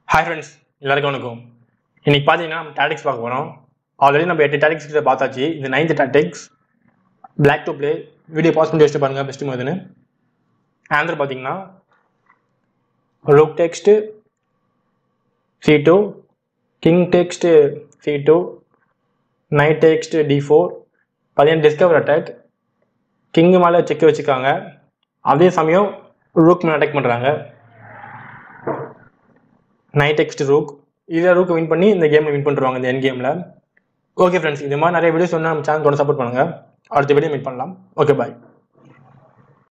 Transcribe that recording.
hi friends எல்லாருக்கும் வணக்கம் இன்னைக்கு பார்த்தீங்கன்னா நம்ம டாட்டிக்ஸ் பார்க்க போகிறோம் ஆல்ரெடி நம்ம எட்டு டாட்டிக்ஸ் கிட்ட பார்த்தாச்சு இந்த ninth tactics black to play video pause பண்ணி வச்சுட்டு பாருங்க பெஸ்ட் மதுன்னு ஆன்சர் பார்த்தீங்கன்னா rook takes C two king takes C two knight takes D four பார்த்தீங்கன்னா டிஸ்கவர் அட்டாக் கிங்கு மேலே செக் வச்சுக்காங்க அதே சமயம் ரூக் மேலே அட்டாக் பண்ணுறாங்க நைட் எக்ஸ்ட் ரூக் இதை ரூக் வின் பண்ணி இந்த கேமில் வின் பண்ணிருவாங்க இந்த என் கேமில் ஓகே ஃப்ரெண்ட்ஸ் இது மாதிரி நிறைய வீடியோஸ் வந்து நம்ம சேனல் சப்போர்ட் பண்ணுங்கள் அடுத்த வீடியோ மீட் பண்ணலாம் ஓகே பாய்